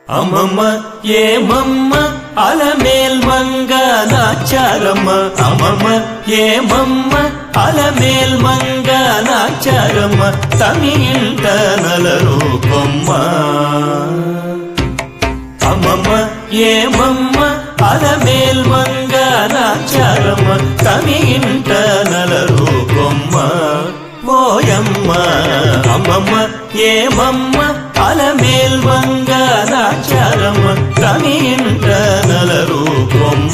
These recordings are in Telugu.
అమ్మమ్మ ఏమమ్మ అలమేల్ మంగ నాచారమ్మ అమ్మమ్మ ఏమమ్మ అలమేల్ మంగ నాచారమ్మ తమిళ నలరూపమ్మ అమ్మమ్మ ఏమమ్మ అలమేల్ మంగ నాచారమ్మ తమిళ నలరూపమ్మ ఓయమ్మ అమ్మమ్మ ఏమమ్మ అలమేల్ మంగ నాచారమ్మ తమిళ నలరూపమ్మ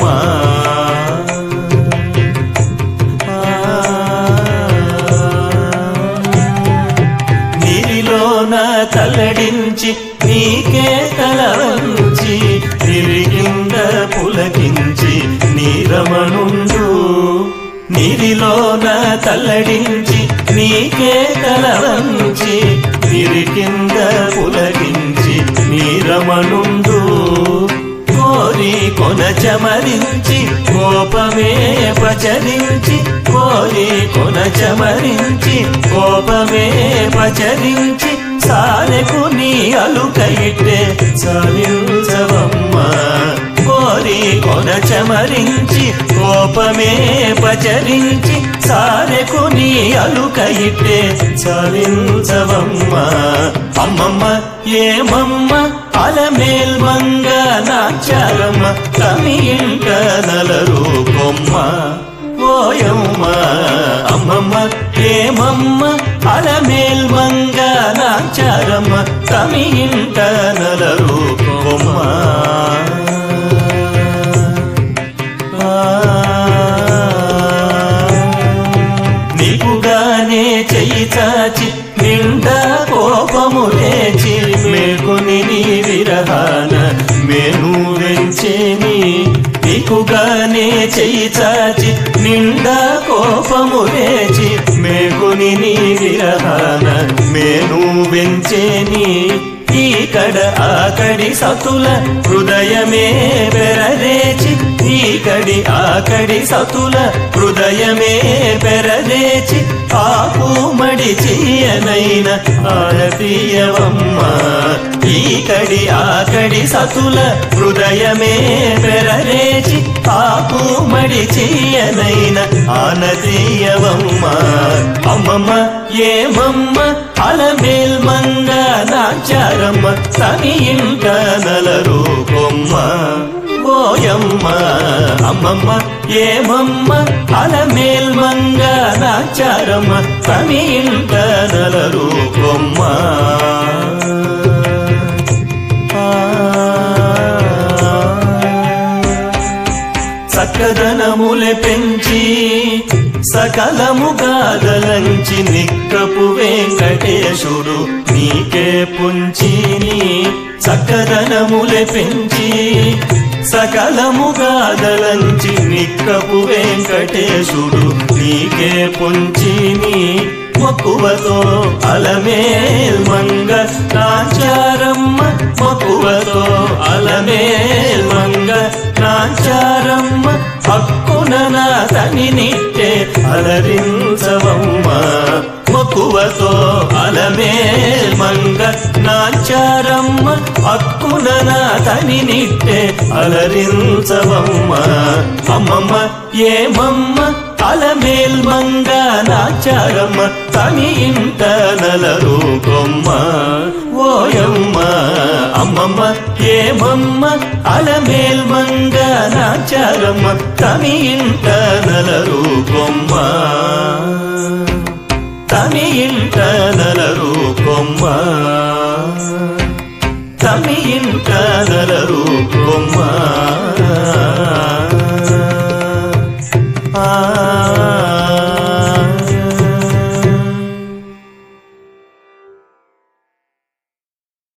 నీరిలోన తల్లడించి నీకే తల వంచి నిరిగింద పులకించి నీరమణుండు నీరిలోన తల్లడించి నీకే తల వంచి నిరికింద పులకించి నీరమణుండు కోరి కొన చమరించి కోపమే పచరించి కోరి కొన చమరించి కోపమే పచరించి సాలెకు నీ అలుకైతే చాలించవమ్మ కోరి కొన చమరించి కోపమే పచరించి సాలెకు నీ అలుకైతే చాలించవమ్మ అమ్మమ్మ ఏమమ్మ అలమేల్ మంగ నాచారమ్మ తమిళ నలరూపమ్మ ఓయమ్మ అమ్మమ్మ ఏమమ్మ అలమేల్ మంగ నాచారమ్మ తమిళ నలరూపమ్మ నీకుగానే చెయ్యి చాచి నిండా కోపము లేచి మేకుని నీ విరహాన మేను వెంచేని నీకుగానే చెయ్యి చాచి నిండా కోపము లేచి మేకుని నీ విరహాన మేను వెంచేని ఈకడ ఆకడి సతుల హృదయమే పెరరేచి ఈకడి ఆకడి సతుల హృదయమే పెరరేచి ఆకు మడిచియనైన ఆడతీయవమ్మ ఈకడి ఆకడి సతుల హృదయమే పెరరేచి ఆకు మడిచియనైన ఆనతీయవమ్మ అమ్మమ్మ ఏమమ్మ అలమేల్ మంగ నాచారమ్మ తమిళ నలరూపమ్మ ఓయమ్మ అమ్మమ్మ ఏమమ్మ అలమేల్ మంగ నాచారమ్మ తమిళ నలరూపమ్మ సకదనములె పెంచి సకలము గాదలంచి నిక్కపు వెంకటేశుడు నీకే పుంచిని సకదనములె పెంచి సకలము గాదలంచి నిక్కపు వెంకటేశుడు నీకే పుంచిని మక్కువతో అలమేల్ మంగ నాచారమ్మ మక్కువతో అలమేల్ మంగ నాచారమ్మ హక్కున నా తని నిట్టే అలరించవమ్మ మక్కువతో అలమేల్ మంగ నాచారమ్మ హక్కున నా తని నిట్టే అలరించవమ్మ అమ్మమ్మ ఏమమ్మ అలమేల్ మంగ నాచారమ్మ తని ఇంట నలరూపమ్మ ఓయమ్మ అమ్మమ్మ ఏమమ్మ అలమేల్ మంగ నాచారమ్మ తని ఇంట నలరూపమ్మ తని ఇంట నలరూపమ్మ తమి ఇంట నలరూపమ్మ ఆ